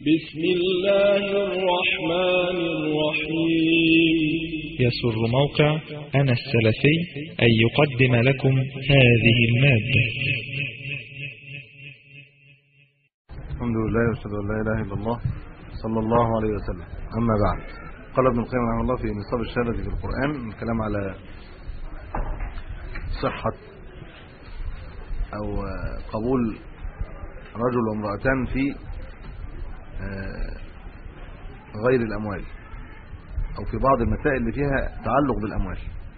بسم الله الرحمن الرحيم يسر موقع أنا السلفي أن يقدم لكم هذه المادة الحمد لله واشهد ان لا اله الا الله صلى الله عليه وسلم اما بعد قال ابن القيم رحمه الله في نصاب الشهاده في القران الكلام على صحه او قبول رجل وامراتان في غير الاموال او في بعض المسائل اللي فيها تعلق بالاموال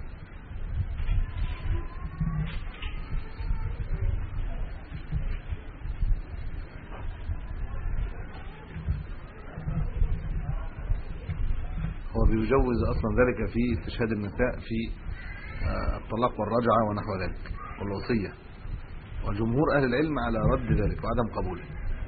هو بيجوز اصلا ذلك في استشهاد النساء في الطلاق والرجعه ونحو ذلك والوصيه وجمهور اهل العلم على رد ذلك وعدم قبوله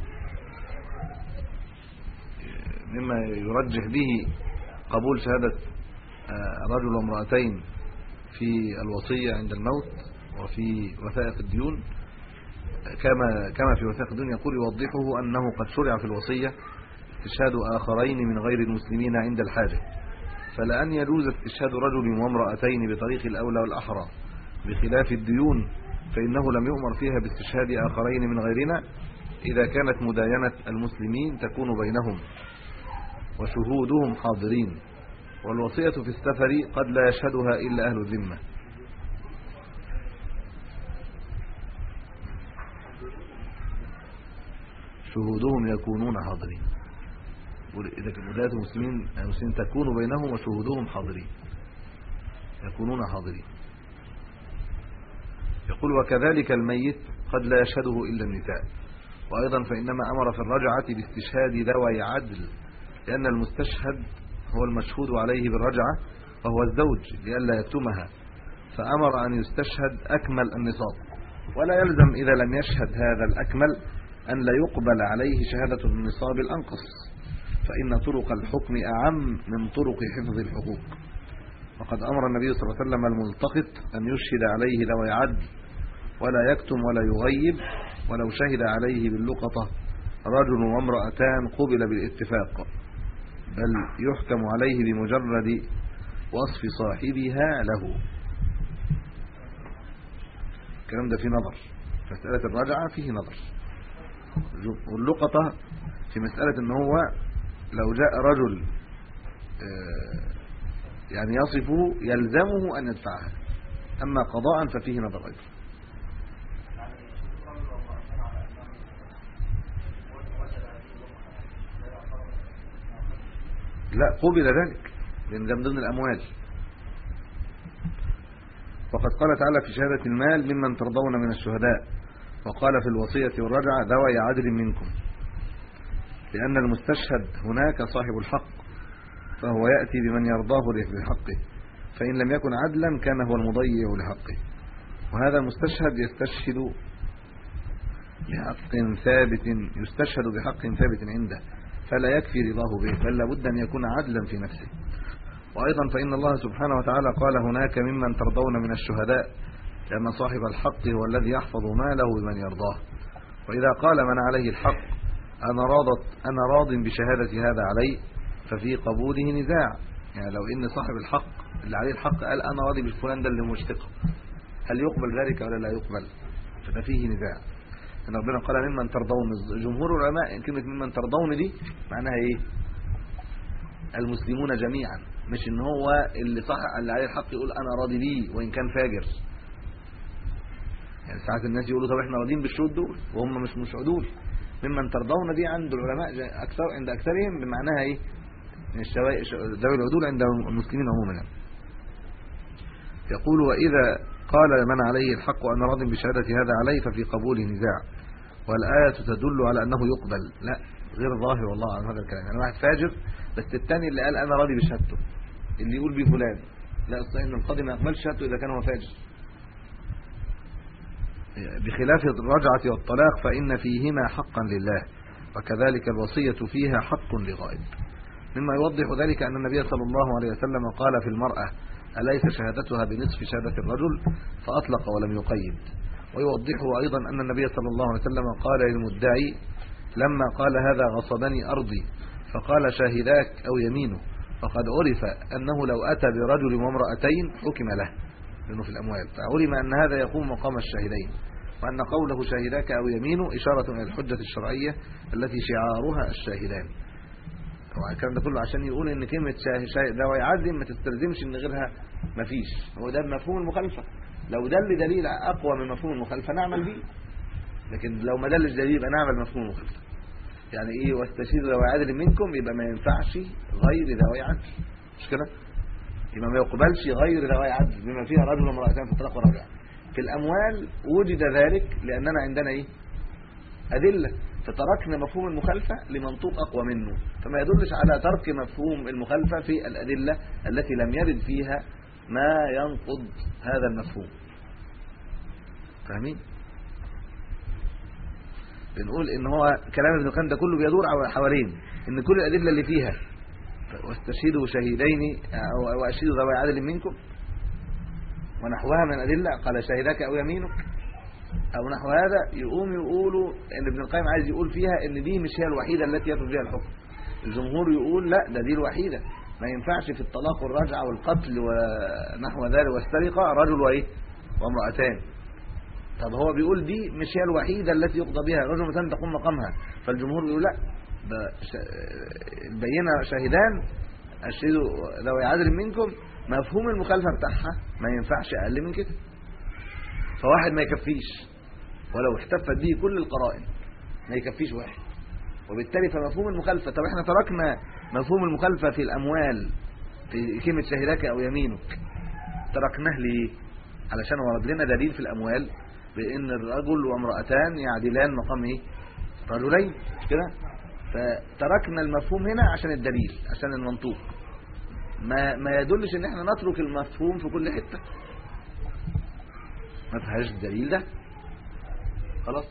مما يرجح به قبول شهاده رجل وامراتين في الوصيه عند الموت وفي وثائق الديون كما كما في وثائق الديون يقول يوضحه انه قد شرع في الوصيه استشهاد آخرين من غير المسلمين عند الحاجة فلأن يجوز استشهاد رجل وامرأتين بطريق الأولى والأحرى بخلاف الديون فإنه لم يؤمر فيها باستشهاد آخرين من غيرنا إذا كانت مداينة المسلمين تكون بينهم وشهودهم حاضرين والوصية في السفر قد لا يشهدها إلا أهل الذمة شهودهم يكونون حاضرين اذا كان ولايه المسلمين المسلمين تكون بينهم وشهودهم حاضرين يكونون حاضرين يقول وكذلك الميت قد لا يشهده الا النساء وايضا فانما امر في الرجعه باستشهاد ذوي عدل لان المستشهد هو المشهود عليه بالرجعه وهو الزوج لئلا يكتمها فامر ان يستشهد اكمل النصاب ولا يلزم اذا لم يشهد هذا الاكمل ان لا يقبل عليه شهاده النصاب الانقص فإن طرق الحكم أعم من طرق حفظ الحقوق وقد أمر النبي صلى الله عليه وسلم الملتقط أن يشهد عليه ذوي عدل ولا يكتم ولا يغيب ولو شهد عليه باللقطة رجل وامرأتان قبل بالاتفاق بل يحكم عليه بمجرد وصف صاحبها له الكلام ده فيه نظر مسألة الرجعة فيه نظر واللقطة في مسألة ان هو لو جاء رجل يعني يصفه يلزمه أن يدفعها أما قضاء ففيه نظر أيضا لا قبل ذلك لأن ده من ضمن الأموال وقد قال تعالى في شهادة المال ممن ترضون من الشهداء وقال في الوصية والرجعة ذوي عدل منكم لأن المستشهد هناك صاحب الحق فهو يأتي بمن يرضاه بحقه فإن لم يكن عدلا كان هو المضيع لحقه وهذا المستشهد يستشهد بحق ثابت يستشهد بحق ثابت عنده فلا يكفي رضاه به بل لابد أن يكون عدلا في نفسه وأيضا فإن الله سبحانه وتعالى قال هناك ممن ترضون من الشهداء لأن صاحب الحق هو الذي يحفظ ماله بمن يرضاه وإذا قال من عليه الحق انا راضت انا راض بشهاده هذا علي ففي قبوله نزاع يعني لو ان صاحب الحق اللي عليه الحق قال انا راضي بفلان ده اللي مشتق هل يقبل ذلك ولا لا يقبل فده فيه نزاع ان ربنا قال ممن ترضون جمهور العلماء كلمه ممن ترضون دي معناها ايه المسلمون جميعا مش ان هو اللي صح اللي عليه الحق يقول انا راضي بيه وان كان فاجر يعني ساعات الناس يقولوا طب احنا راضيين بالشهود دول وهم مش مش عدول ممن ترضون دي عند العلماء اكثر عند اكثرهم بمعناها ايه ذوي العدول عند المسلمين عموما يقول واذا قال من عليه الحق وانا راض بشهاده هذا عليه ففي قبوله نزاع والايه تدل على انه يقبل لا غير ظاهر والله عن هذا الكلام يعني واحد فاجر بس الثاني اللي قال انا راضي بشهادته اللي يقول بيه فلان لا الصحيح ان القاضي ما يقبلش شهادته اذا كان هو فاجر بخلاف الرجعة والطلاق فإن فيهما حقا لله وكذلك الوصية فيها حق لغائب مما يوضح ذلك أن النبي صلى الله عليه وسلم قال في المرأة أليس شهادتها بنصف شهادة الرجل فأطلق ولم يقيد ويوضحه أيضا أن النبي صلى الله عليه وسلم قال للمدعي لما قال هذا غصبني أرضي فقال شاهداك أو يمينه فقد عرف أنه لو أتى برجل وامرأتين حكم له لأنه في الأموال فعلم أن هذا يقوم مقام الشاهدين وأن قوله شاهداك أو يمينه إشارة إلى الحجة الشرعية التي شعارها الشاهدان الكلام ده كله عشان يقول ان كلمه شاهد ده ويعدي ما تستلزمش ان غيرها ما فيش هو ده مفهوم المخالفه لو دل دليل اقوى من مفهوم المخالفه نعمل بيه لكن لو ما دلش دليل يبقى نعمل مفهوم المخالفه يعني ايه واستشير ذوي عدل منكم يبقى ما ينفعش غير ذوي عدل مش كده يبقى ما يقبلش غير ذوي عدل بما فيها رجل وامرأتان في الطلاق والرجعه في الاموال وجد ذلك لاننا عندنا ايه ادله فتركنا مفهوم المخالفه لمنطوق اقوى منه فما يدلش على ترك مفهوم المخالفه في الادله التي لم يرد فيها ما ينقض هذا المفهوم فاهمين بنقول ان هو كلام ابن القيم ده كله بيدور حوالين ان كل الادله اللي فيها واستشهدوا شهيدين او واشهدوا ذوي عدل منكم ونحوها من الادله قال شهدك او يمينك او نحو هذا يقوم يقولوا ان ابن القيم عايز يقول فيها ان دي مش هي الوحيده التي يفرض بها الحكم الجمهور يقول لا ده دي الوحيده ما ينفعش في الطلاق والرجعه والقتل ونحو ذلك والسرقه رجل وايه وامراتان طب هو بيقول دي مش هي الوحيده التي يقضى بها رجل وامراتان تقوم مقامها فالجمهور يقول لا ده البينه شاهدان اشهدوا ذوي عدل منكم مفهوم المخالفه بتاعها ما ينفعش اقل من كده فواحد ما يكفيش ولو احتفت به كل القرائن ما يكفيش واحد وبالتالي فمفهوم المخالفه طب احنا تركنا مفهوم المخالفه في الاموال في كلمه شهدك او يمينك تركناه ليه علشان ورد لنا دليل في الاموال بان الرجل وامراتان يعدلان مقام ايه رجلين مش كده فتركنا المفهوم هنا عشان الدليل عشان المنطوق ما ما يدلش ان احنا نترك المفهوم في كل حته ما فيهاش الدليل ده خلاص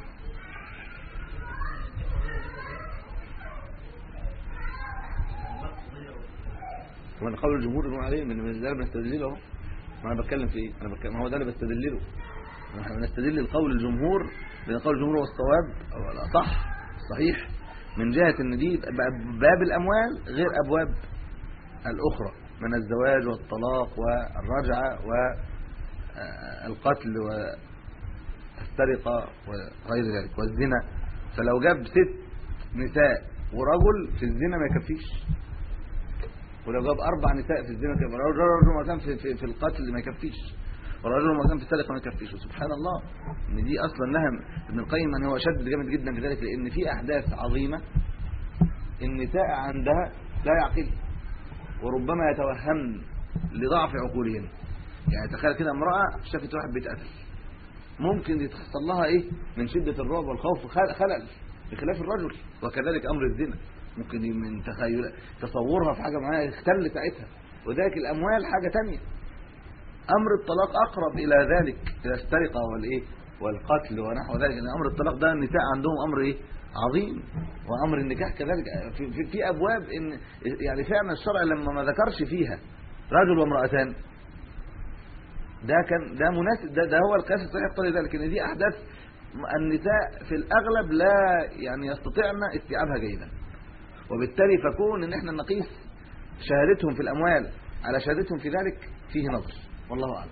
وانا قول الجمهور انه عليه من من ده بنستدل اهو ما انا بتكلم في ايه انا بتكلم هو ده اللي بستدل له احنا بنستدل لقول الجمهور لان قول الجمهور هو الصواب او الاصح الصحيح من جهه ان دي باب الاموال غير ابواب الاخرى من الزواج والطلاق والرجعه والقتل والسرقه وغير ذلك والزنا فلو جاب ست نساء ورجل في الزنا ما يكفيش ولو جاب اربع نساء في الزنا كما رجل مكان في, في, في القتل ما يكفيش ورجل مكان في السرقه ما يكفيش وسبحان الله ان دي اصلا نهم ابن القيم ان هو شد جامد جدا في ذلك لان في احداث عظيمه النساء عندها لا يعقل وربما يتوهم لضعف عقولهن يعني تخيل كده امراه شافت واحد بيتقتل ممكن يتحصل لها ايه من شده الرعب والخوف خلل بخلاف الرجل وكذلك امر الزنا ممكن من تخيل تصورها في حاجه معينه يختل ساعتها وذلك الاموال حاجه تانية امر الطلاق اقرب الى ذلك الى السرقه والايه والقتل ونحو ذلك ان امر الطلاق ده النساء عندهم امر ايه عظيم وامر النكاح كذلك في, في, في ابواب ان يعني فعلا الشرع لما ما ذكرش فيها رجل وامراتان ده كان ده مناسب ده, ده هو القياس الصحيح يقتضي ذلك ان دي احداث النساء في الاغلب لا يعني يستطيعن استيعابها جيدا وبالتالي فكون ان احنا نقيس شهادتهم في الاموال على شهادتهم في ذلك فيه نظر والله اعلم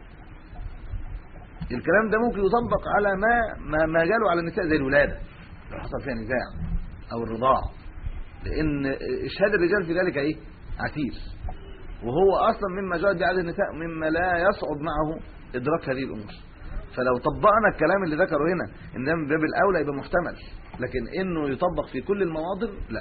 الكلام ده ممكن يطبق على ما ما, ما جاله على النساء زي الولاده لو حصل فيها نزاع او الرضاع لان اشهاد الرجال في ذلك ايه عسير وهو اصلا مما جاء بعدد النساء مما لا يصعب معه ادراك هذه الامور فلو طبقنا الكلام اللي ذكره هنا ان ده من باب الاولى يبقى محتمل لكن انه يطبق في كل المواضع لا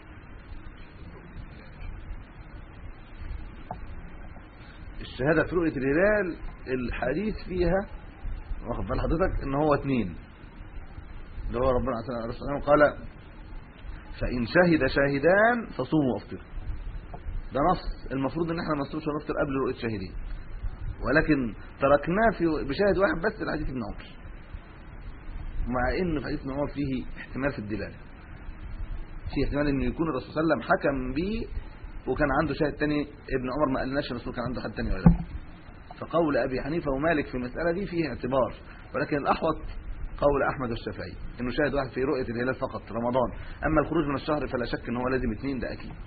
الشهاده في رؤيه الهلال الحديث فيها واخد بال حضرتك ان هو اثنين اللي هو ربنا عليه الصلاه قال فان شهد شاهدان فصوموا وافطروا ده نص المفروض ان احنا ما نصومش ونفطر قبل رؤيه شاهدين ولكن تركناه في بشاهد واحد بس الحديث ابن عمر مع ان في حديث ابن عمر فيه احتمال في الدلاله في احتمال ان يكون الرسول صلى الله عليه وسلم حكم به وكان عنده شاهد تاني ابن عمر ما قالناش الرسول كان عنده حد تاني ولا لا فقول ابي حنيفه ومالك في المساله دي فيه اعتبار ولكن الاحوط قول احمد الشافعي انه شاهد واحد في رؤيه الهلال فقط رمضان اما الخروج من الشهر فلا شك ان هو لازم اثنين ده اكيد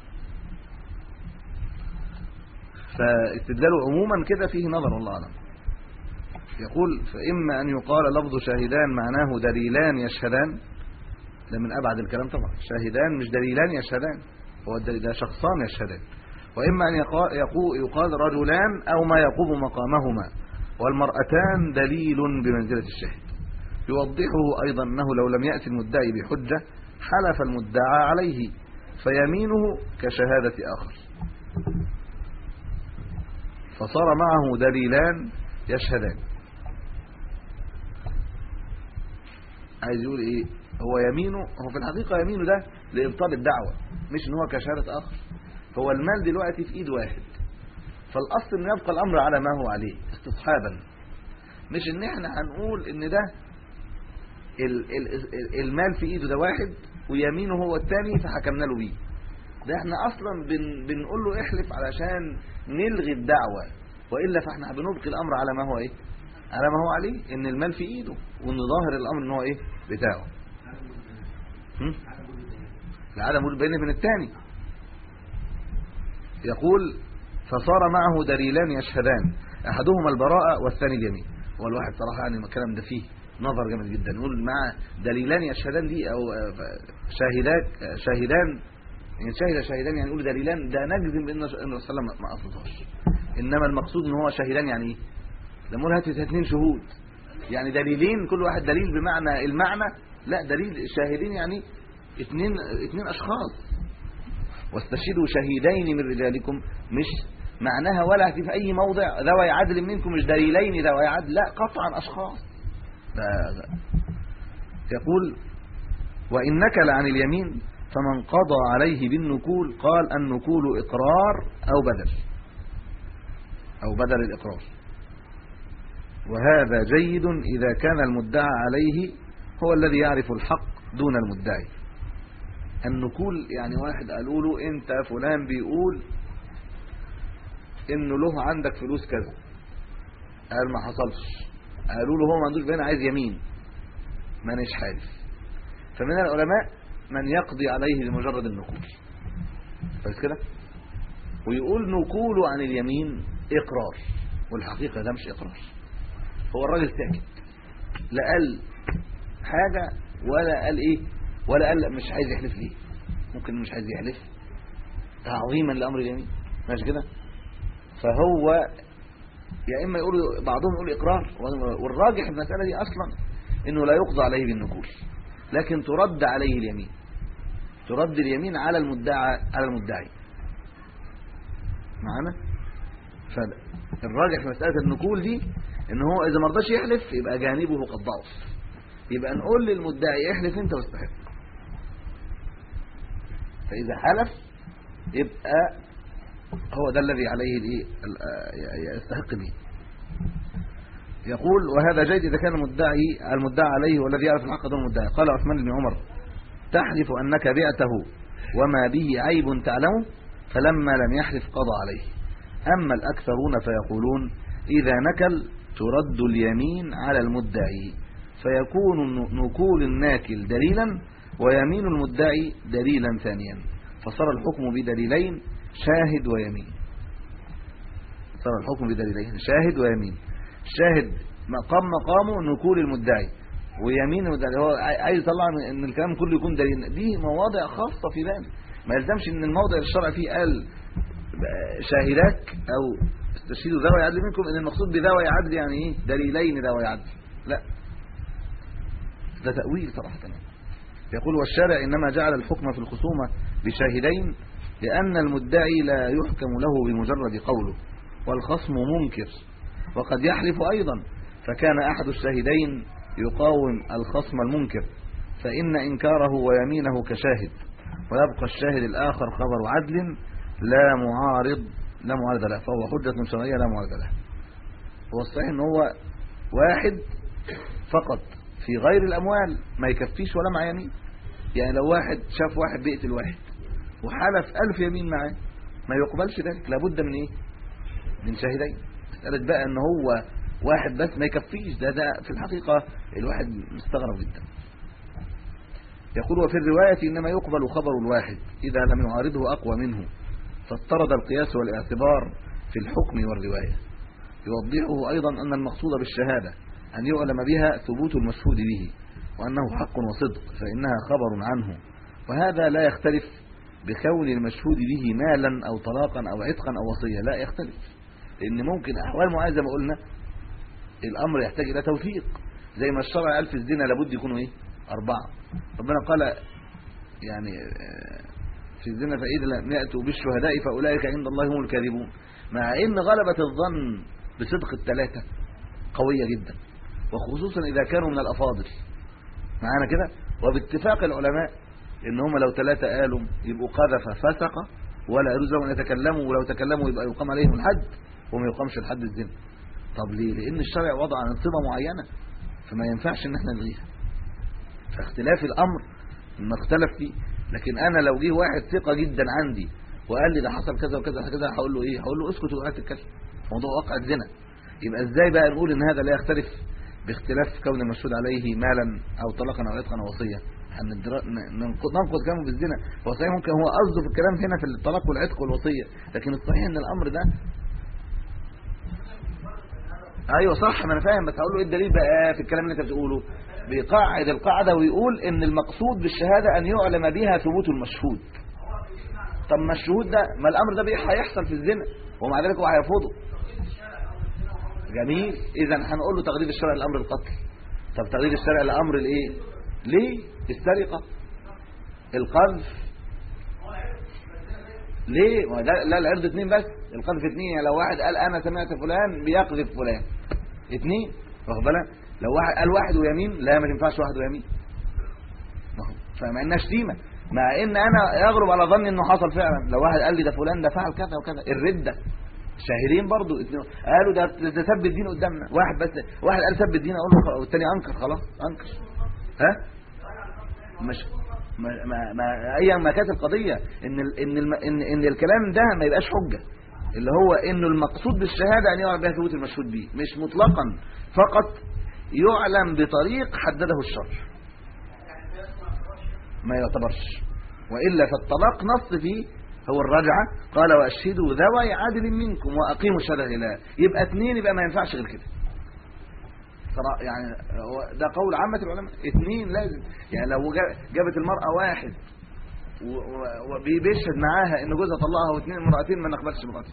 فاستدلاله عموما كده فيه نظر والله اعلم يقول فاما ان يقال لفظ شاهدان معناه دليلان يشهدان ده من ابعد الكلام طبعا شاهدان مش دليلان يشهدان هو الدليل ده شخصان يشهدان واما ان يقال رجلان او ما يقوم مقامهما والمرأتان دليل بمنزلة الشاهد يوضحه أيضا أنه لو لم يأتي المدعي بحجة حلف المدعى عليه فيمينه كشهادة آخر فصار معه دليلان يشهدان عايز يقول ايه هو يمينه هو في الحقيقة يمينه ده لإبطال الدعوة مش ان هو كشهادة آخر هو المال دلوقتي في ايد واحد فالاصل ان يبقى الامر على ما هو عليه استصحابا مش ان احنا هنقول ان ده المال في ايده ده واحد ويمينه هو الثاني فحكمنا له بيه ده احنا اصلا بن بنقول له احلف علشان نلغي الدعوه والا فاحنا بنبقي الامر على ما هو ايه على ما هو عليه ان المال في ايده وان ظاهر الامر ان هو ايه بتاعه العدم البين من الثاني يقول فصار معه دليلان يشهدان احدهما البراءه والثاني اليمين هو الواحد صراحه يعني الكلام ده فيه نظر جامد جدا نقول مع دليلان يشهدان دي او شاهدات شاهدان يعني شاهد شاهدان يعني نقول دليلان ده نجزم بان الرسول صلى الله عليه وسلم ما قصدهاش انما المقصود ان هو شاهدان يعني ايه لما نقول هات اثنين شهود يعني دليلين كل واحد دليل بمعنى المعنى لا دليل شاهدين يعني اثنين اثنين اشخاص واستشهدوا شهيدين من رجالكم مش معناها ولا في اي موضع ذوي عدل منكم مش دليلين ذوي عدل لا قطعا اشخاص لا لا. يقول وان نكل عن اليمين فمن قضى عليه بالنكول قال النكول اقرار او بدل او بدل الاقرار وهذا جيد اذا كان المدعى عليه هو الذي يعرف الحق دون المدعي النكول يعني واحد قالوا له انت فلان بيقول انه له عندك فلوس كذا قال ما حصلش قالوا له هو ما عندوش بيان عايز يمين مانيش حالف فمن العلماء من يقضي عليه بمجرد النقول بس كده ويقول نقول عن اليمين اقرار والحقيقه ده مش اقرار هو الراجل ساكت لا قال حاجه ولا قال ايه ولا قال مش عايز يحلف ليه ممكن مش عايز يحلف تعظيما لامر اليمين ماشي كده فهو يا اما يقولوا بعضهم يقول اقرار والراجح في المساله دي اصلا انه لا يقضى عليه بالنكول لكن ترد عليه اليمين ترد اليمين على المدعى على المدعي معانا فالراجح في مساله النكول دي ان هو اذا ما رضاش يحلف يبقى جانبه قد ضعف يبقى نقول للمدعي احلف انت واستحق فاذا حلف يبقى هو ده الذي عليه الايه يستحق به يقول وهذا جيد اذا كان المدعي المدعى عليه والذي يعرف الحق دون المدعي قال عثمان بن عمر تحلف انك بعته وما به عيب تعلمه فلما لم يحلف قضى عليه اما الاكثرون فيقولون اذا نكل ترد اليمين على المدعي فيكون نكول الناكل دليلا ويمين المدعي دليلا ثانيا فصار الحكم بدليلين شاهد ويمين صار الحكم بدليلين شاهد ويمين الشاهد مقام مقامه نكول المدعي ويمين المدعي هو عايز يطلع ان الكلام كله يكون دليل دي مواضع خاصه في ذلك ما يلزمش ان الموضع الشرع فيه قال شاهداك او استشهدوا ذوي عدل منكم ان المقصود بذوي عدل يعني ايه دليلين ذوي عدل لا ده تأويل صراحة يقول والشارع إنما جعل الحكم في الخصومة بشاهدين لأن المدعي لا يحكم له بمجرد قوله والخصم منكر وقد يحلف أيضا فكان أحد الشاهدين يقاوم الخصم المنكر فإن إنكاره ويمينه كشاهد ويبقى الشاهد الآخر خبر عدل لا معارض لا معارض له فهو حجة شرعية لا معارض له هو الصحيح ان هو واحد فقط في غير الأموال ما يكفيش ولا مع يمين يعني لو واحد شاف واحد بيقتل واحد وحلف ألف يمين معاه ما يقبلش ذلك لابد من ايه من شاهدين مسألة بقى ان هو واحد بس ما يكفيش ده ده في الحقيقة الواحد مستغرب جدا يقول وفي الرواية إنما يقبل خبر الواحد إذا لم يعارضه أقوى منه فاضطرد القياس والاعتبار في الحكم والرواية يوضحه أيضا أن المقصود بالشهادة أن يعلم بها ثبوت المشهود به وأنه حق وصدق فإنها خبر عنه وهذا لا يختلف بكون المشهود به مالا أو طلاقا أو عتقا أو وصية لا يختلف لأن ممكن أحوال معينة زي ما قلنا الأمر يحتاج إلى توفيق زي ما الشرع قال في الزنا لابد يكونوا إيه أربعة ربنا قال يعني آه، في الزنا فإذا لم يأتوا بالشهداء فأولئك عند الله هم الكاذبون مع إن غلبة الظن بصدق الثلاثة قوية جدا وخصوصا إذا كانوا من الأفاضل معانا كده وباتفاق العلماء ان هم لو ثلاثه قالوا يبقوا قذف فسق ولا يجوز لهم ان يتكلموا ولو تكلموا يبقى يقام عليهم الحد وما يقامش الحد الزنا طب ليه لان الشرع وضع انصبه معينه فما ينفعش ان احنا نلغيها فاختلاف الامر ما اختلف فيه لكن انا لو جه واحد ثقه جدا عندي وقال لي ده حصل كذا وكذا كذا هقول له ايه هقول له اسكت وقعت تتكلم موضوع واقع الزنا يبقى ازاي بقى نقول ان هذا لا يختلف باختلاف كون المشهود عليه مالا او طلاقا او عتقا او وصيه ننقض ننقض كلامه بالزنا هو صحيح ممكن هو قصده في الكلام هنا في الطلاق والعتق والوصيه لكن الصحيح ان الامر ده ايوه صح ما انا فاهم بس هقول له ايه الدليل بقى في الكلام اللي انت بتقوله بيقعد القاعده ويقول ان المقصود بالشهاده ان يعلم بها ثبوت المشهود طب ما الشهود ده ما الامر ده هيحصل في الزنا ومع ذلك هو هيرفضه جميل اذا هنقول له تغليب الشرع الامر القتل طب تغليب الشرع الامر الايه ليه السرقه القذف ليه ما ده لا العرض اثنين بس القذف اثنين يعني لو واحد قال انا سمعت فلان بيقذف فلان اثنين واخد بالك لو واحد قال واحد ويمين لا ما تنفعش واحد ويمين فما انها شتيمه مع ان انا يغرب على ظني انه حصل فعلا لو واحد قال لي ده فلان ده فعل كذا وكذا الرده شاهدين برضو قالوا ده ده سب الدين قدامنا واحد بس واحد قال سب الدين اقول له والثاني انكر خلاص انكر ها مش ما ما, ما ايا ما كانت القضيه ان ال ان ال ان, إن الكلام ده ما يبقاش حجه اللي هو انه المقصود بالشهاده ان يعرف بها ثبوت المشهود به مش مطلقا فقط يعلم بطريق حدده الشرع ما يعتبرش والا فالطلاق نص فيه هو الرجعه قال واشهدوا ذوي عدل منكم واقيموا الشهاده لله يبقى اثنين يبقى ما ينفعش غير كده يعني ده قول عامه العلماء اثنين لازم يعني لو جابت المراه واحد وبيشهد معاها ان جوزها طلقها واثنين امراتين ما نقبلش امراتين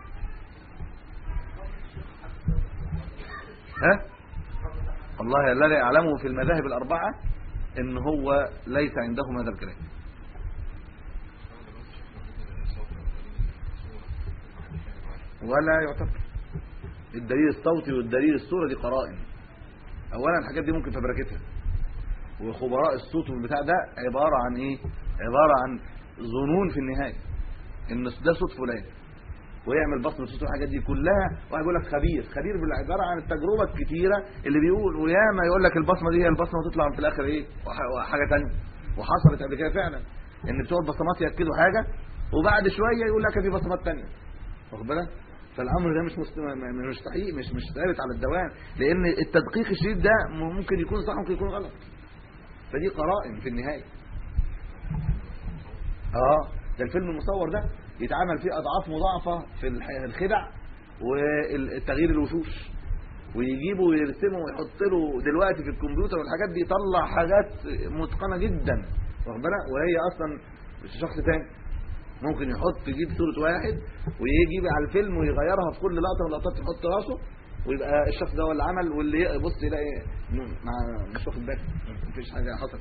ها والله الذي اعلمه في المذاهب الاربعه ان هو ليس عندهم هذا الكلام ولا يعتبر الدليل الصوتي والدليل الصورة دي قرائن اولا الحاجات دي ممكن فبركتها وخبراء الصوت والبتاع ده عبارة عن ايه عبارة عن ظنون في النهاية ان ده صوت فلان ويعمل بصمه صوت الحاجات دي كلها واحد يقول لك خبير خبير بالعباره عن التجربه الكتيره اللي بيقول وياما يقول لك البصمه دي هي البصمه وتطلع في الاخر ايه حاجه ثانيه وحصلت قبل كده فعلا ان بتوع البصمات ياكدوا حاجه وبعد شويه يقول لك في بصمات ثانيه واخد بالك فالامر ده مش مش صحيح مش مش ثابت على الدوام لان التدقيق الشديد ده ممكن يكون صح ممكن يكون غلط فدي قرائن في النهايه اه ده الفيلم المصور ده يتعمل فيه اضعاف مضاعفه في الخدع والتغيير الوشوش ويجيبوا ويرسموا ويحط له دلوقتي في الكمبيوتر والحاجات دي يطلع حاجات متقنه جدا واخد بالك وهي اصلا شخص تاني ممكن يحط يجيب صوره واحد ويجيب على الفيلم ويغيرها في كل لقطه من اللقطات يحط راسه ويبقى الشخص ده هو اللي عمل واللي يبص يلاقي مع مش واخد باله مفيش حاجه حصلت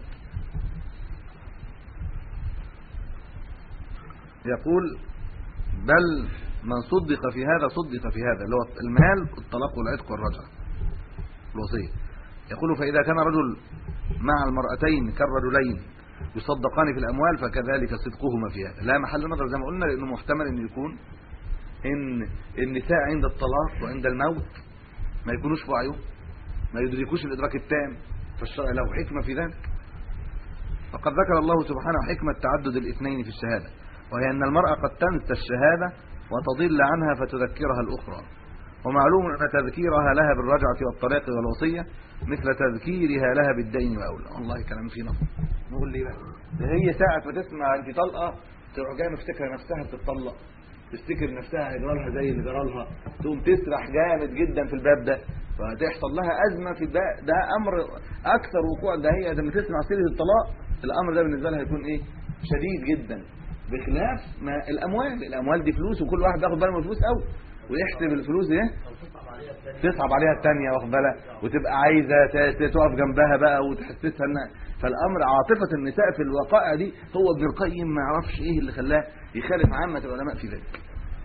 يقول بل من صدق في هذا صدق في هذا اللي هو المال الطلاق والعتق والرجعه الوصيه يقول فاذا كان رجل مع المرأتين كالرجلين يصدقان في الاموال فكذلك صدقهما في هذا لا محل نظر زي ما قلنا لانه محتمل ان يكون ان النساء عند الطلاق وعند الموت ما يكونوش في وعيهم ما يدركوش الادراك التام فالشرع له حكمه في ذلك فقد ذكر الله سبحانه حكمه تعدد الاثنين في الشهاده وهي ان المراه قد تنسى الشهاده وتضل عنها فتذكرها الاخرى ومعلوم أن تذكيرها لها بالرجعة والطلاق والوصية مثل تذكيرها لها بالدين وأولى والله كلام فيه نص نقول ليه بقى ده هي ساعة ما تسمع أنت طلقة تروح جايه مفتكره نفسها بتطلق تفتكر نفسها هيجرى لها زي اللي جرى لها تقوم تسرح جامد جدا في الباب ده فهتحصل لها ازمه في ده ده امر اكثر وقوع ده هي لما تسمع سيره الطلاق الامر ده بالنسبه لها هيكون ايه شديد جدا بخلاف ما الاموال الاموال دي فلوس وكل واحد بياخد باله من الفلوس قوي ويحسب الفلوس دي تصعب عليها الثانيه واخد بالها وتبقى عايزه تقف جنبها بقى وتحسسها ان فالامر عاطفه النساء في الوقائع دي هو ابن القيم ما يعرفش ايه اللي خلاه يخالف عامه العلماء في ذلك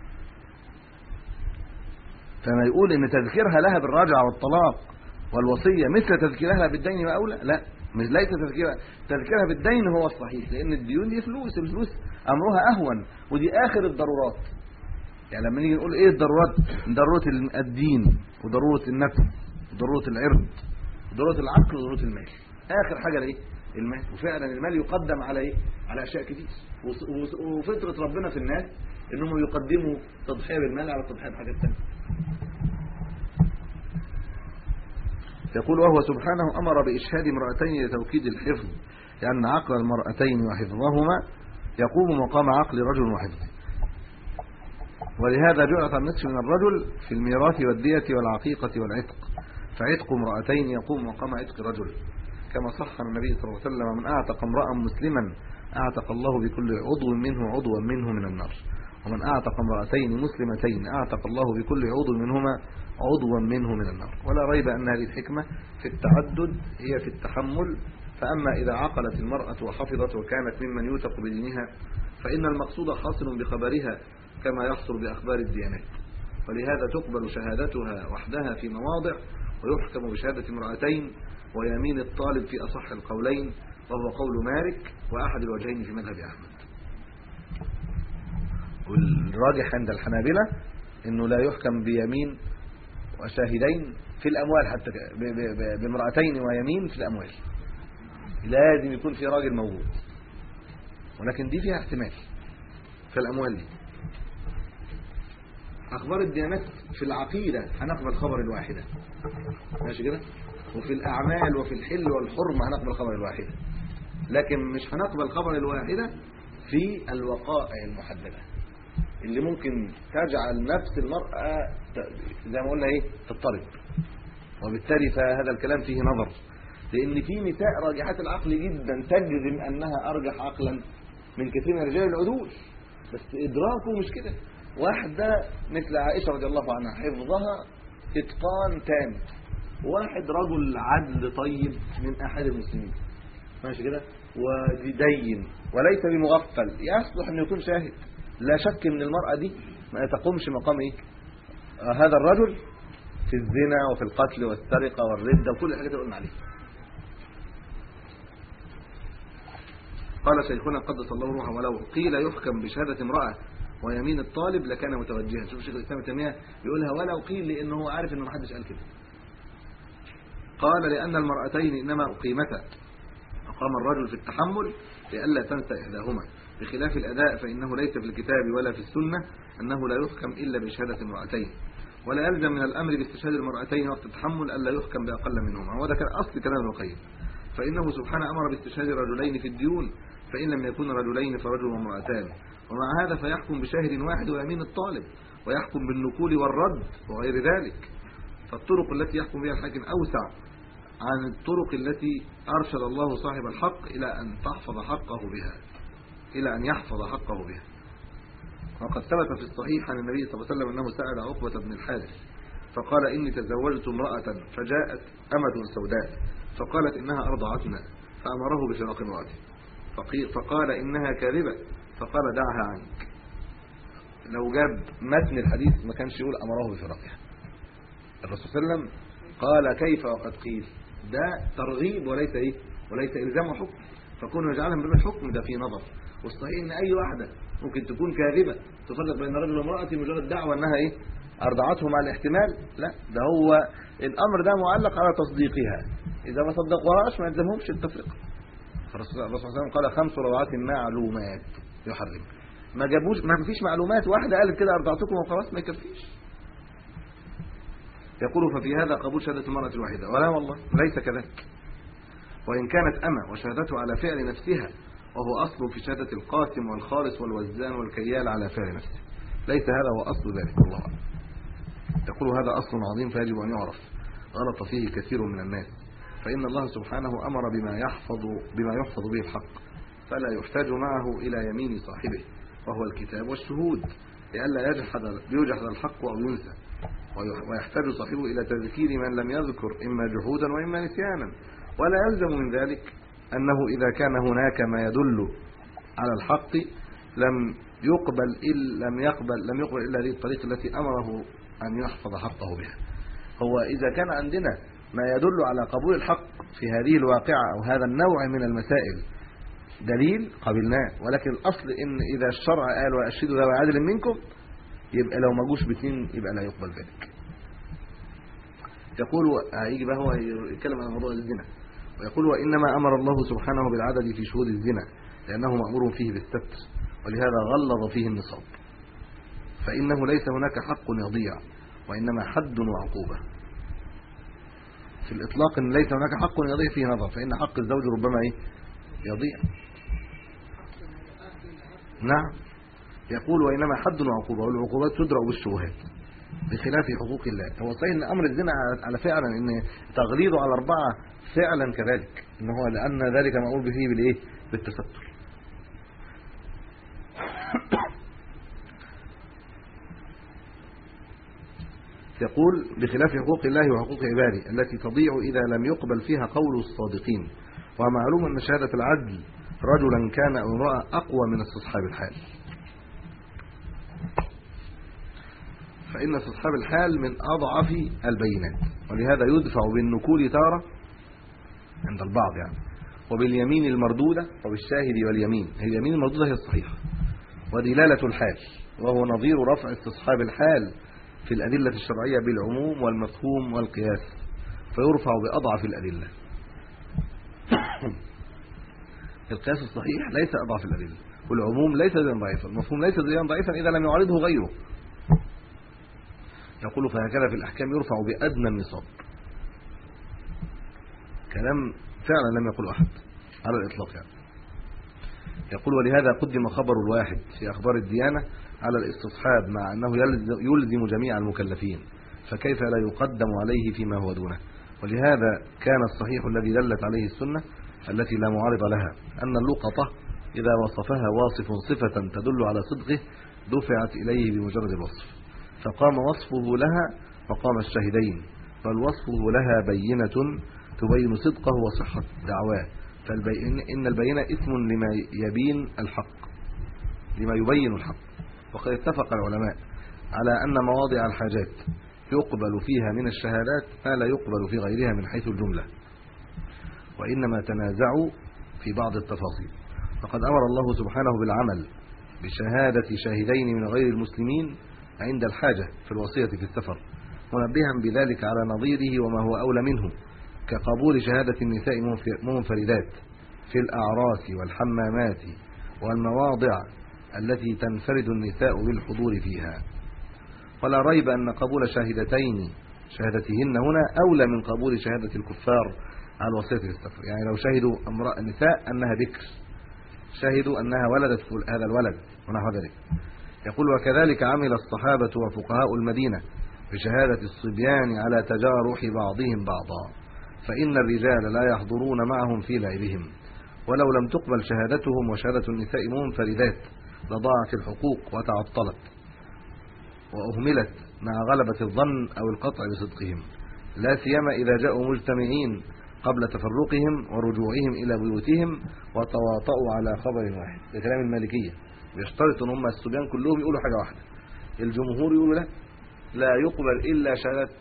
فما يقول ان تذكيرها لها بالرجعه والطلاق والوصيه مثل تذكيرها بالدين واولى لا مش ليس تذكيرها تذكيرها بالدين هو الصحيح لان الديون دي فلوس الفلوس امرها اهون ودي اخر الضرورات يعني لما نيجي نقول ايه الضرورات ضروره الدين وضروره النفس وضروره العرض وضروره العقل وضروره المال اخر حاجه الايه المال وفعلا المال يقدم على ايه على اشياء كتير وفطره ربنا في الناس انهم يقدموا تضحيه بالمال على التضحيه بحاجات ثانيه يقول وهو سبحانه امر باشهاد امراتين لتوكيد الحفظ لان عقل المرأتين وحفظهما يقوم مقام عقل رجل وحفظه ولهذا جعلت النصف من الرجل في الميراث والدية والعقيقة والعتق فعتق امرأتين يقوم مقام عتق رجل كما صح النبي صلى الله عليه وسلم من اعتق امرا مسلما اعتق الله بكل عضو منه عضوا منه من النار ومن اعتق امراتين مسلمتين اعتق الله بكل عضو منهما عضوا منه من النار ولا ريب ان هذه الحكمه في التعدد هي في التحمل فاما اذا عقلت المراه وحفظت وكانت ممن يوثق بدينها فان المقصود حاصل بخبرها كما يحصل باخبار الديانات ولهذا تقبل شهادتها وحدها في مواضع ويحكم بشهاده امراتين ويمين الطالب في أصح القولين وهو قول مالك وأحد الوجهين في مذهب أحمد والراجح عند الحنابلة انه لا يحكم بيمين وشاهدين في الاموال حتى بامرأتين ويمين في الاموال لازم يكون في راجل موجود ولكن دي فيها احتمال في الاموال دي اخبار الديانات في العقيده هنقبل خبر الواحده ماشي كده وفي الأعمال وفي الحل والحرمة هنقبل خبر الواحدة لكن مش هنقبل خبر الواحدة في الوقائع المحددة اللي ممكن تجعل نفس المرأة زي ما قلنا ايه تضطرب وبالتالي فهذا الكلام فيه نظر لان في نساء راجحات العقل جدا تجزم انها ارجح عقلا من كثير من رجال العدول بس ادراكه مش كده واحده مثل عائشه رضي الله عنها حفظها اتقان تام واحد رجل عدل طيب من احد المسلمين ماشي كده ودين وليس بمغفل يصلح انه يكون شاهد لا شك ان المرأة دي ما تقومش مقام ايه آه هذا الرجل في الزنا وفي القتل والسرقة والردة وكل الحاجات اللي قلنا عليها قال شيخنا قدس الله روحه ولو قيل يحكم بشهادة امرأة ويمين الطالب لكان متوجها شوف شيخ الاسلام تيميه بيقولها ولو قيل لانه هو عارف انه ما حدش قال كده قال لأن المرأتين إنما أقيمتا أقام الرجل في التحمل لئلا تنسى إحداهما بخلاف الأداء فإنه ليس في الكتاب ولا في السنة أنه لا يحكم إلا بشهادة المرأتين ولا يلزم من الأمر باستشهاد المرأتين وقت التحمل ألا يحكم بأقل منهما وهذا كان أصل كلام ابن القيم فإنه سبحانه أمر باستشهاد رجلين في الديون فإن لم يكون رجلين فرجل وامرأتان ومع هذا فيحكم بشاهد واحد ويمين الطالب ويحكم بالنقول والرد وغير ذلك فالطرق التي يحكم بها الحاكم أوسع عن الطرق التي أرشد الله صاحب الحق إلى أن تحفظ حقه بها إلى أن يحفظ حقه بها وقد ثبت في الصحيح عن النبي صلى الله عليه وسلم أنه سأل عقبة بن الحارث فقال إني تزوجت امرأة فجاءت أمة سوداء فقالت إنها أرضعتنا فأمره بفراق امرأته فقال إنها كاذبة فقال دعها عنك لو جاب متن الحديث ما كانش يقول أمره بفراقها الرسول صلى الله عليه وسلم قال كيف وقد قيل ده ترغيب وليس ايه وليس الزام وحكم فكون يجعلها من باب الحكم ده في نظر والصحيح ان اي واحده ممكن تكون كاذبه تفرق بين رجل وامراه مجرد دعوه انها ايه ارضعته مع الاحتمال لا ده هو الامر ده معلق على تصديقها اذا ما صدقوهاش ما يلزمهمش التفرقه الرسول صلى الله عليه وسلم قال خمس روعات معلومات يحرم ما جابوش ما فيش معلومات واحده قالت كده ارضعتكم وخلاص ما يكفيش يقول ففي هذا قبول شهادة المرأة الواحدة ولا والله ليس كذلك وإن كانت أما وشهادته على فعل نفسها وهو أصل في شهادة القاسم والخالص والوزان والكيال على فعل نفسه ليس هذا هو أصل ذلك والله أعلم يقول هذا أصل عظيم فيجب أن يعرف غلط فيه كثير من الناس فإن الله سبحانه أمر بما يحفظ بما يحفظ به الحق فلا يحتاج معه إلى يمين صاحبه وهو الكتاب والشهود لئلا يجحد يجحد الحق أو ينسى ويحتاج صاحبه إلى تذكير من لم يذكر إما جحودا وإما نسيانا ولا يلزم من ذلك أنه إذا كان هناك ما يدل على الحق لم يقبل إلا لم يقبل لم يقبل إلا هذه الطريقة التي أمره أن يحفظ حقه بها هو إذا كان عندنا ما يدل على قبول الحق في هذه الواقعة أو هذا النوع من المسائل دليل قبلناه ولكن الأصل إن إذا الشرع قال وأشهدوا ذوي عدل منكم يبقى لو ما جوش باثنين يبقى لا يقبل ذلك يقول هيجي بقى هو يتكلم عن موضوع الزنا ويقول وإنما أمر الله سبحانه بالعدد في شهود الزنا لأنه مأمور فيه بالستر ولهذا غلظ فيه النصاب فإنه ليس هناك حق يضيع وإنما حد وعقوبة في الإطلاق إن ليس هناك حق يضيع فيه نظر فإن حق الزوج ربما إيه يضيع نعم يقول وإنما حد وعقوبة والعقوبات تدرأ بالشبهات بخلاف حقوق الله هو صحيح ان امر الزنا على فعلا ان تغليظه على اربعه فعلا كذلك ان هو لان ذلك مأمور به بالايه بالتستر يقول بخلاف حقوق الله وحقوق عباده التي تضيع إذا لم يقبل فيها قول الصادقين ومعلوم أن شهادة العدل رجلا كان أو امرأة أقوى من استصحاب الحال فإن استصحاب الحال من أضعف البينات ولهذا يدفع بالنكول تارة عند البعض يعني وباليمين المردودة وبالشاهد واليمين هي اليمين المردودة هي الصحيحة ودلالة الحال وهو نظير رفع استصحاب الحال في الأدلة الشرعية بالعموم والمفهوم والقياس فيرفع بأضعف الأدلة القياس الصحيح ليس أضعف الأدلة والعموم ليس دليلا ضعيفا المفهوم ليس دليلا ضعيفا إذا لم يعارضه غيره يقول فهكذا في الأحكام يرفع بأدنى النصاب كلام فعلا لم يقل أحد على الإطلاق يعني يقول ولهذا قدم خبر الواحد في أخبار الديانة على الاستصحاب مع أنه يلزم جميع المكلفين فكيف لا يقدم عليه فيما هو دونه ولهذا كان الصحيح الذي دلت عليه السنة التي لا معارض لها أن اللقطة إذا وصفها واصف صفة تدل على صدقه دفعت إليه بمجرد الوصف فقام وصفه لها وقام الشاهدين بل وصفه لها بينة تبين صدقه وصحة دعواه فالبين إن البينة اسم لما يبين الحق لما يبين الحق وقد اتفق العلماء على أن مواضع الحاجات يقبل فيها من الشهادات ما لا يقبل في غيرها من حيث الجملة وإنما تنازعوا في بعض التفاصيل فقد أمر الله سبحانه بالعمل بشهادة شاهدين من غير المسلمين عند الحاجة في الوصية في السفر منبها بذلك على نظيره وما هو أولى منه كقبول شهادة النساء منفردات في الأعراس والحمامات والمواضع التي تنفرد النساء بالحضور فيها ولا ريب أن قبول شاهدتين شهادتهن هنا أولى من قبول شهادة الكفار على الوصية في السفر يعني لو شهدوا امرأة نساء أنها بكر شهدوا أنها ولدت هذا الولد ونحو ذلك يقول وكذلك عمل الصحابة وفقهاء المدينة بشهادة الصبيان على تجارح بعضهم بعضا فإن الرجال لا يحضرون معهم في لعبهم ولو لم تقبل شهادتهم وشهادة النساء منفردات لضاعت الحقوق وتعطلت وأهملت مع غلبة الظن أو القطع بصدقهم لا سيما إذا جاءوا مجتمعين قبل تفرقهم ورجوعهم إلى بيوتهم وتواطؤوا على خبر واحد ده كلام المالكية بيشترطوا ان هم الصبيان كلهم يقولوا حاجة واحدة الجمهور يقولوا لا لا يقبل إلا شهادة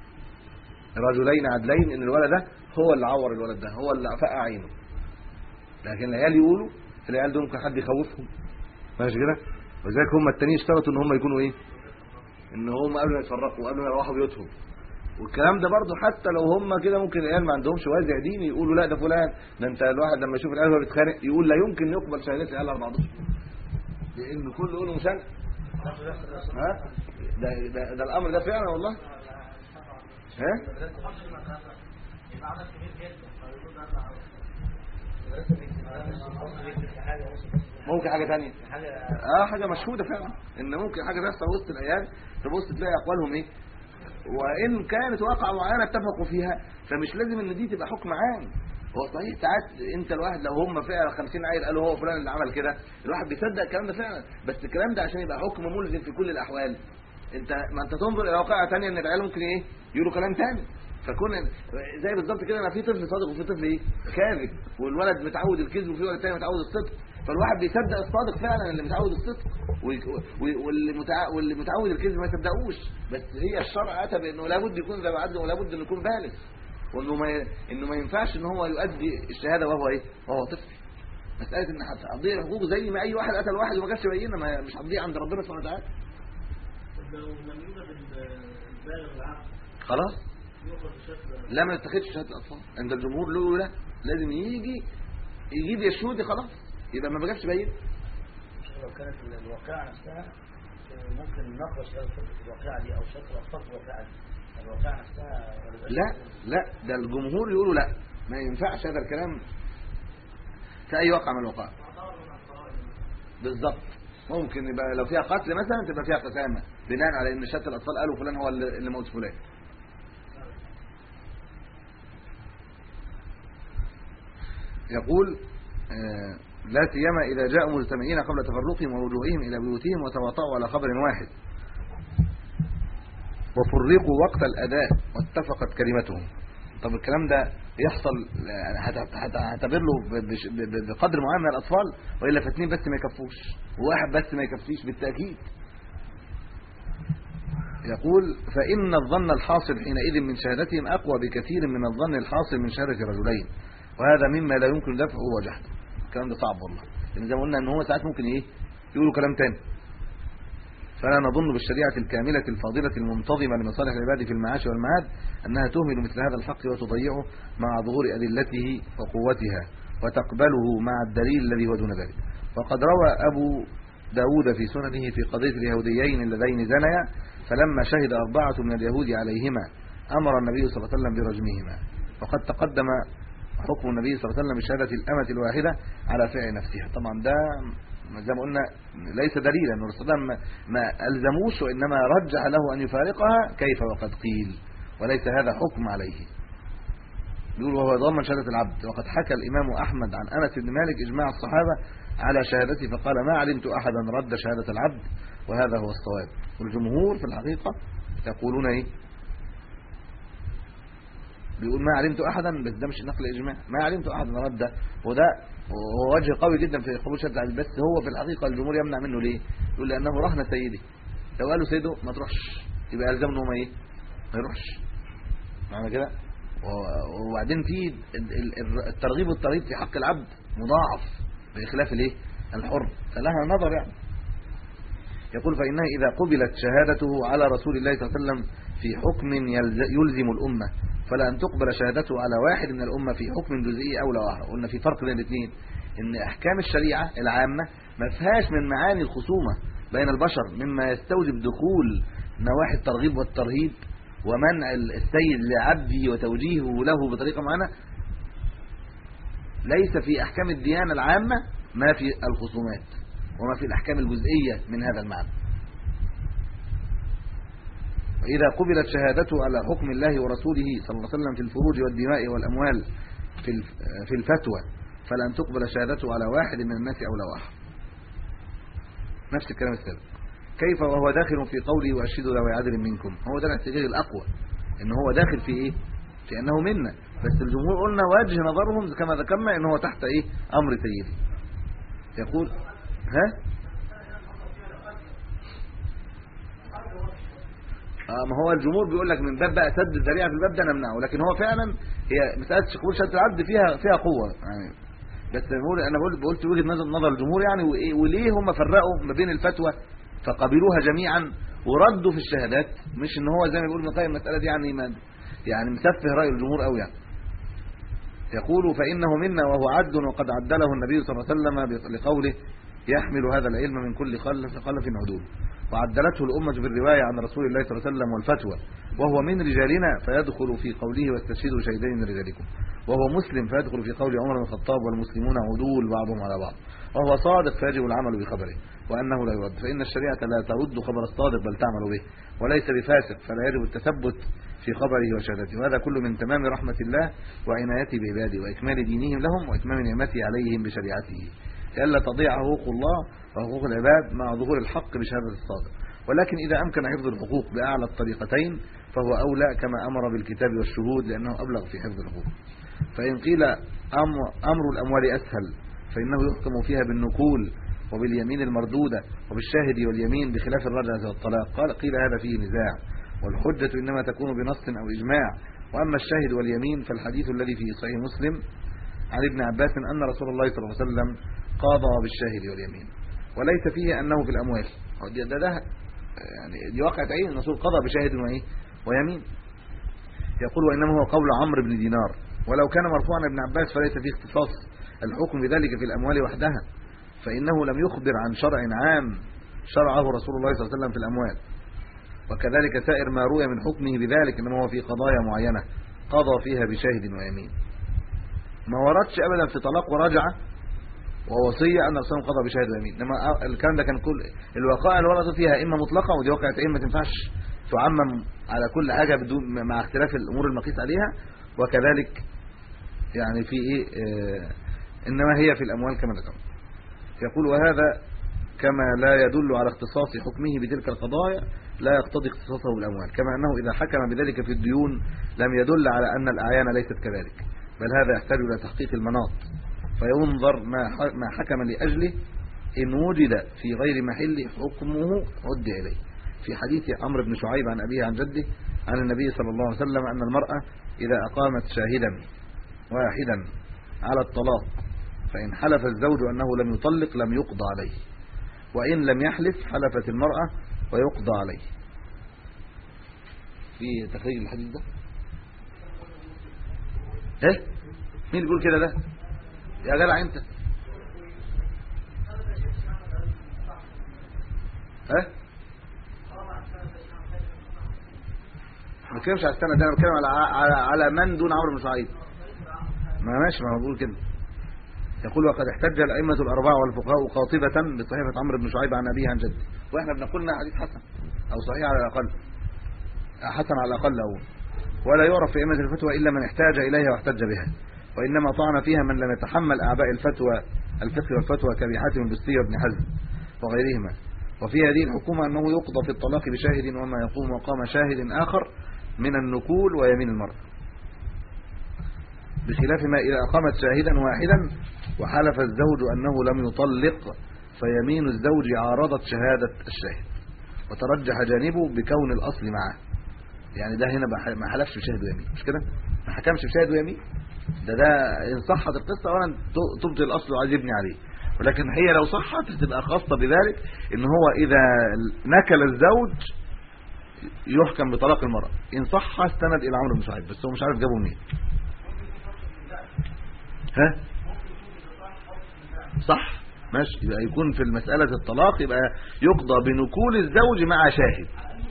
رجلين عدلين ان الولد ده هو اللي عور الولد ده هو اللي فقع عينه لكن العيال يقولوا العيال دول ممكن حد يخوفهم ماشي كده وذلك هم التانيين اشترطوا ان هم يكونوا ايه ان هم قبل ما يتفرقوا قبل ما يروحوا بيوتهم والكلام ده برضه حتى لو هم كده ممكن العيال ما عندهمش وازع ديني يقولوا لا ده فلان ده انت الواحد لما يشوف العيال وهو بيتخانق يقول لا يمكن يقبل شهادات العيال على بعضهم لان كل يقولوا مسان ها ده, ده ده الامر ده فعلا والله ها ممكن حاجه ثانيه اه حاجه مشهوده فعلا ان ممكن حاجه تحصل وسط الايام تبص تلاقي اقوالهم ايه وان كانت واقعه معينه اتفقوا فيها فمش لازم ان دي تبقى حكم عام هو صحيح ساعات انت الواحد لو هم فعلا 50 عيل قالوا هو فلان اللي عمل كده الواحد بيصدق الكلام ده فعلا بس الكلام ده عشان يبقى حكم ملزم في كل الاحوال انت ما انت تنظر الى واقعه ثانيه ان العيال ممكن ايه يقولوا كلام ثاني فكون زي بالظبط كده ما في طفل صادق وفي طفل ايه كاذب والولد متعود الكذب وفي ولد ثاني متعود الصدق فالواحد بيصدق الصادق فعلا اللي متعود الصدق واللي متع... واللي متعود الكذب ما يصدقوش بس هي الشرع اتى بانه لابد يكون ذا عدل ولابد انه يكون بالغ وانه ما ي... انه ما ينفعش ان هو يؤدي الشهاده وهو ايه وهو طفل مساله ان هتضيع الحقوق زي ما اي واحد قتل واحد وما جاش يبينها ما مش هتضيع عند ربنا سبحانه وتعالى خلاص لا ما يتخذش شهاده الاطفال عند الجمهور له لا لازم يجي يجيب يشهد خلاص يبقى ما بجابش باين لو كانت الواقعه نفسها ممكن نناقش الواقعه دي او شكل اطفال الواقعه دي الواقعه نفسها لا لا ده الجمهور يقولوا لا ما ينفعش هذا الكلام في اي واقع من الواقع بالظبط ممكن يبقى لو فيها قتل مثلا تبقى فيها قسامه بناء على ان شتى الاطفال قالوا فلان هو اللي موت فلان يقول آه لا سيما إذا جاءوا مجتمعين قبل تفرقهم ورجوعهم إلى بيوتهم وتواطؤوا على خبر واحد وفرقوا وقت الأداء واتفقت كلمتهم طب الكلام ده يحصل هتعتبر له بقدر معين من الأطفال وإلا فاثنين بس ما يكفوش وواحد بس ما يكفيش بالتأكيد يقول فإن الظن الحاصل حينئذ من شهادتهم أقوى بكثير من الظن الحاصل من شهادة رجلين وهذا مما لا يمكن دفعه وجحده الكلام ده صعب والله لان زي ما قلنا ان هو ساعات ممكن ايه يقولوا كلام تاني فلا نظن بالشريعه الكامله الفاضله المنتظمه لمصالح العباد في المعاش والمعاد انها تهمل مثل هذا الحق وتضيعه مع ظهور ادلته وقوتها وتقبله مع الدليل الذي هو دون ذلك وقد روى ابو داود في سننه في قضيه اليهوديين اللذين زنيا فلما شهد اربعه من اليهود عليهما امر النبي صلى الله عليه وسلم برجمهما وقد تقدم حكم النبي صلى الله عليه وسلم بشهاده الامه الواحده على فعل نفسها طبعا ده زي ما قلنا ليس دليلا ان الرسول ما, ما الزموش وانما رجح له ان يفارقها كيف وقد قيل وليس هذا حكم عليه يقول وهو ضمن شهاده العبد وقد حكى الامام احمد عن انس بن مالك اجماع الصحابه على شهادته فقال ما علمت احدا رد شهاده العبد وهذا هو الصواب والجمهور في الحقيقه يقولون ايه بيقول ما علمت احدا بس ده مش نقل اجماع ما علمت احدا رد وده هو وجه قوي جدا في قبول شهاده العبد بس هو في الحقيقه الجمهور يمنع منه ليه يقول لانه رهن سيدي لو قالوا سيده ما تروحش يبقى الزمه ما ايه ما يروحش معنى كده وبعدين في الترغيب والترهيب في حق العبد مضاعف بخلاف الايه الحر فلها نظر يعني يقول فانها اذا قبلت شهادته على رسول الله صلى الله عليه وسلم في حكم يلزم الامه فلا ان تقبل شهادته على واحد من الامه في حكم جزئي او لا واحد قلنا في فرق بين الاثنين ان احكام الشريعه العامه ما فيهاش من معاني الخصومه بين البشر مما يستوجب دخول نواحي الترغيب والترهيب ومنع السيد لعبده وتوجيهه له بطريقه معينه ليس في احكام الديانه العامه ما في الخصومات وما في الاحكام الجزئيه من هذا المعنى وإذا قبلت شهادته على حكم الله ورسوله صلى الله عليه وسلم في الفروج والدماء والأموال في في الفتوى فلن تقبل شهادته على واحد من الناس أو لا واحد نفس الكلام السابق كيف وهو داخل في قوله واشهدوا ذوي عدل منكم هو ده الاحتجاج الأقوى ان هو داخل في ايه في انه منا بس الجمهور قلنا وجه نظرهم كما ذكرنا ان هو تحت ايه امر سيدي يقول ها اه ما هو الجمهور بيقول لك من باب بقى سد الذريعه في الباب ده نمنعه لكن هو فعلا هي مساله قبول شهاده العبد فيها فيها قوه يعني بس بقول انا بقول قلت وجهه نظر نظر الجمهور يعني وليه هم فرقوا ما بين الفتوى فقبلوها جميعا وردوا في الشهادات مش ان هو زي ما بيقول ابن القيم المساله دي يعني ما يعني مسفه راي الجمهور قوي يعني يقول فانه منا وهو عد وقد عدله النبي صلى الله عليه وسلم لقوله يحمل هذا العلم من كل خلف خلف عدول وعدلته الأمة في الرواية عن رسول الله صلى الله عليه وسلم والفتوى وهو من رجالنا فيدخل في قوله واستشهدوا شهيدين من رجالكم وهو مسلم فيدخل في قول عمر بن الخطاب والمسلمون عدول بعضهم على بعض وهو صادق فيجب العمل بخبره وأنه لا يرد فإن الشريعة لا ترد خبر الصادق بل تعمل به وليس بفاسق فلا يجب التثبت في خبره وشهادته وهذا كله من تمام رحمة الله وعنايته بعباده وإكمال دينهم لهم وإتمام نعمته عليهم بشريعته لئلا تضيع حقوق الله وحقوق العباد مع ظهور الحق بشهادة الصادق ولكن إذا أمكن حفظ الحقوق بأعلى الطريقتين فهو أولى كما أمر بالكتاب والشهود لأنه أبلغ في حفظ الحقوق فإن قيل أمر, أمر الأموال أسهل فإنه يحكم فيها بالنقول وباليمين المردودة وبالشاهد واليمين بخلاف الرجعة والطلاق قال قيل هذا فيه نزاع والحجة إنما تكون بنص أو إجماع وأما الشاهد واليمين فالحديث الذي في صحيح مسلم عن ابن عباس أن رسول الله صلى الله عليه وسلم قاضى بالشاهد واليمين وليس فيه أنه في الأموال ده, ده يعني دي واقعة عين الرسول قضى بشاهد وإيه ويمين يقول وإنما هو قول عمرو بن دينار ولو كان مرفوعا ابن عباس فليس فيه اختصاص الحكم بذلك في الأموال وحدها فإنه لم يخبر عن شرع عام شرعه رسول الله صلى الله عليه وسلم في الأموال وكذلك سائر ما روي من حكمه بذلك إنما هو في قضايا معينة قضى فيها بشاهد ويمين ما وردش أبدا في طلاق ورجعة ووصية أن الرسول قضى بشاهد ويمين إنما الكلام ده كان كل الوقائع اللي وردت فيها إما مطلقة ودي واقعة إما ما تنفعش تعمم على كل حاجة بدون مع اختلاف الأمور المقيس عليها وكذلك يعني في إيه آه إنما هي في الأموال كما ذكرت يقول وهذا كما لا يدل على اختصاص حكمه بتلك القضايا لا يقتضي اختصاصه بالاموال كما انه اذا حكم بذلك في الديون لم يدل على ان الاعيان ليست كذلك بل هذا يحتاج الى تحقيق المناط فينظر ما ما حكم لاجله ان وجد في غير محل حكمه رد اليه في حديث عمرو بن شعيب عن ابيه عن جده عن النبي صلى الله عليه وسلم ان المراه اذا اقامت شاهدا واحدا على الطلاق فإن حلف الزوج أنه لم يطلق لم يقضى عليه وإن لم يحلف حلفت المرأة ويقضى عليه في تخريج الحديث ده ايه مين يقول كده ده يا جدع انت ها ما بتكلمش على السنه ده انا بتكلم على على على من دون عمرو بن سعيد ما ماشي ما هو بقول كده يقول وقد احتج الائمه الاربعه والفقهاء قاطبه بصحيفه عمرو بن شعيب عن ابيه عن جده واحنا بنقول انها حديث حسن او صحيح على الاقل حسن على الاقل او ولا يعرف في ائمه الفتوى الا من احتاج اليها واحتج بها وانما طعن فيها من لم يتحمل اعباء الفتوى الفقه والفتوى كابي حاتم البستي وابن حزم وغيرهما وفي هذه الحكومه انه يقضى في الطلاق بشاهد وما يقوم مقام شاهد اخر من النكول ويمين المرأة بخلاف ما إذا أقامت شاهدا واحدا وحلف الزوج أنه لم يطلق فيمين الزوج عارضت شهادة الشاهد وترجح جانبه بكون الأصل معه يعني ده هنا ما حلفش بشاهد ويمين مش كده ما حكمش بشاهد ويمين ده ده إن صحت القصة أولا تبطل الأصل وعايز يبني عليه ولكن هي لو صحت هتبقى خاصة بذلك إن هو إذا نكل الزوج يحكم بطلاق المرأة إن صح استند إلى عمرو بن شعيب بس هو مش عارف جابه منين ها صح ماشي يبقى يكون في المسألة الطلاق يبقى يقضى بنكول الزوج مع شاهد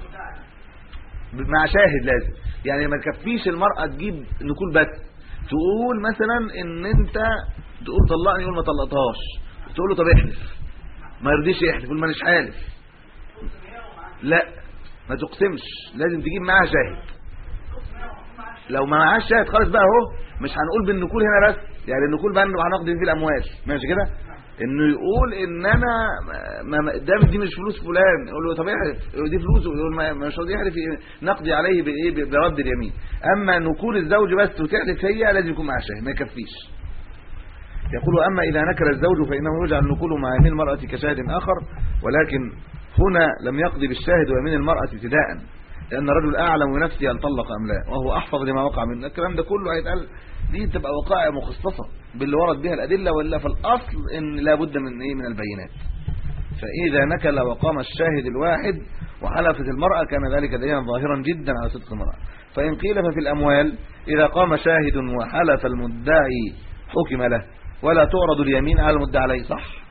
مع شاهد لازم يعني ما تكفيش المرأة تجيب نكول بس تقول مثلا ان انت تقول طلقني يقول ما طلقتهاش تقول له طب احلف ما يرضيش يحلف يقول مانيش حالف لا ما تقسمش لازم تجيب معاها شاهد لو ما معاش شاهد خالص بقى اهو مش هنقول بالنكول هنا بس يعني النكول بقى هناخد فيه الاموال ماشي كده انه يقول ان انا ما ده دي مش فلوس فلان يقول له طب احلف دي فلوسه يقول ما مش راضي يحلف نقضي عليه بايه برد اليمين اما نكول الزوج بس وتحلف هي لازم يكون معاها شاهد ما يكفيش يقول اما اذا نكر الزوج فانه يجعل نكول مع يمين المراه كشاهد اخر ولكن هنا لم يقضي بالشاهد ويمين المراه ابتداء لان الرجل اعلم بنفسه هل طلق ام لا وهو احفظ لما وقع منه الكلام ده كله هيتقال دي تبقى وقائع مخصصه باللي ورد بها الادله والا فالاصل ان لا بد من ايه من البينات فاذا نكل وقام الشاهد الواحد وحلفت المراه كان ذلك دليلا ظاهرا جدا على صدق المراه فان قيل ففي الاموال اذا قام شاهد وحلف المدعي حكم له ولا تعرض اليمين على المدعي عليه صح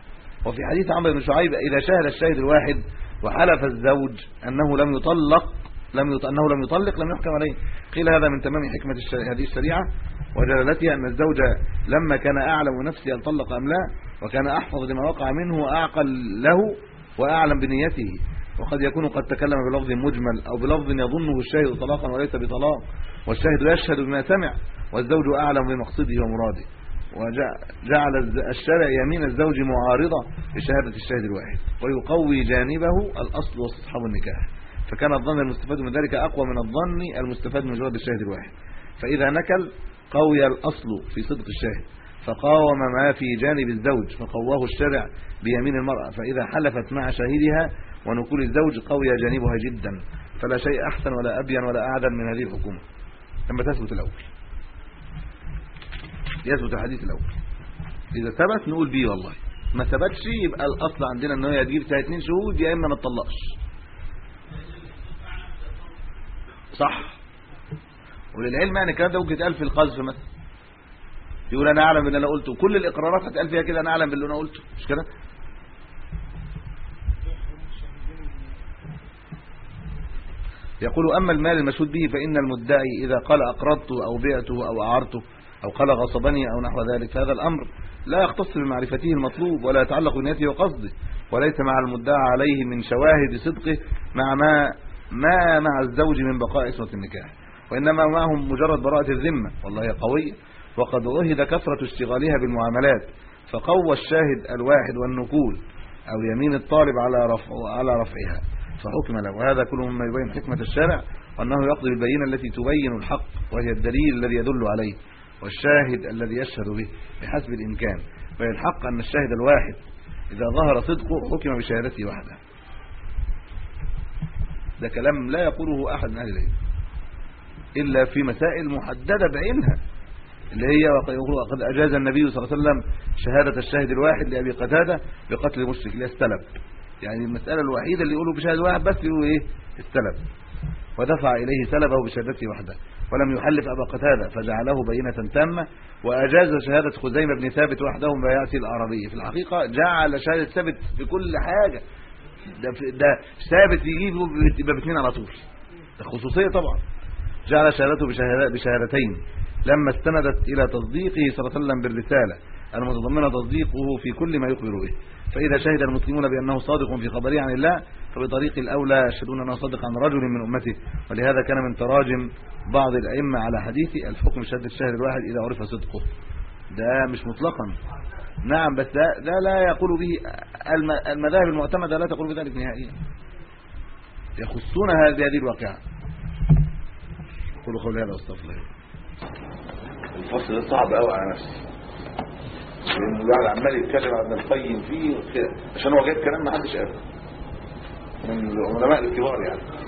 وفي حديث عمرو بن شعيب إذا شهد الشاهد الواحد وحلف الزوج أنه لم يطلق لم يط... أنه لم يطلق لم يحكم عليه قيل هذا من تمام حكمة الش... هذه الشريعة وجلالتها أن الزوج لما كان أعلم نفسه أن طلق أم لا وكان أحفظ لما وقع منه وأعقل له وأعلم بنيته وقد يكون قد تكلم بلفظ مجمل أو بلفظ يظنه الشاهد طلاقا وليس بطلاق والشاهد يشهد بما سمع والزوج أعلم بمقصده ومراده وجعل الشرع يمين الزوج معارضة لشهادة الشاهد الواحد ويقوي جانبه الأصل واستصحاب النكاح فكان الظن المستفاد من ذلك أقوى من الظن المستفاد من مجرد الشاهد الواحد فإذا نكل قوي الأصل في صدق الشاهد فقاوم ما في جانب الزوج فقواه الشرع بيمين المرأة فإذا حلفت مع شاهدها ونقول الزوج قوي جانبها جدا فلا شيء أحسن ولا أبين ولا أعدل من هذه الحكومة لما تثبت الأول يثبت الحديث الأول إذا ثبت نقول بيه والله ما ثبتش يبقى الأصل عندنا أنه يجيب اثنين شهود يا إما ما تطلقش صح وللعلم يعني الكلام ده ممكن يتقال في القذف مثلا يقول انا اعلم باللي انا قلته كل الاقرارات هتقال فيها كده انا اعلم باللي انا قلته مش كده يقول اما المال المشهود به فان المدعي اذا قال اقرضته او بعته او اعرته او قال غصبني او نحو ذلك فهذا الامر لا يختص بمعرفته المطلوب ولا يتعلق بنيته وقصده وليس مع المدعى عليه من شواهد صدقه مع ما ما مع الزوج من بقاء اسمه النكاح وانما معهم مجرد براءه الذمه والله هي قويه وقد عهد كثره اشتغالها بالمعاملات فقوى الشاهد الواحد والنقول او يمين الطالب على رفع على رفعها فحكم له وهذا كله مما يبين حكمه الشارع وانه يقضي بالبينه التي تبين الحق وهي الدليل الذي يدل عليه والشاهد الذي يشهد به بحسب الامكان بل الحق ان الشاهد الواحد اذا ظهر صدقه حكم بشهادته وحده ده كلام لا يقوله احد من اهل العلم الا في مسائل محدده بعينها اللي هي وقد اجاز النبي صلى الله عليه وسلم شهاده الشاهد الواحد لابي قتاده بقتل المشرك اللي استلب يعني المساله الوحيده اللي يقولوا بشهاده واحد بس يقولوا ايه استلب ودفع اليه سلبه بشهادته وحده ولم يحلف ابا قتاده فجعله بينه تامه واجاز شهاده خزيمه بن ثابت وحده بيعه العربي في الحقيقه جعل شهاده ثابت بكل حاجه ده ده ثابت يجيبه يبقى باثنين على طول ده خصوصيه طبعا جعل شهادته بشهادتين لما استندت الى تصديقه صلى الله عليه وسلم بالرساله المتضمنه تصديقه في كل ما يخبر به فاذا شهد المسلمون بانه صادق في خبره عن الله فبطريق الاولى يشهدون انه صادق عن رجل من امته ولهذا كان من تراجم بعض الائمه على حديث الحكم شهاده الشاهد الواحد اذا عرف صدقه ده مش مطلقا نعم بس ده, ده لا يقول به المذاهب المعتمده لا تقول بذلك نهائيا يخصون هذه هذه الواقعه قولوا قولي هذا واستغفر الله الفصل ده صعب قوي على نفسي لان الواحد عمال يتكلم عن ابن القيم فيه عشان هو جايب كلام ما حدش قاله من العلماء الكبار يعني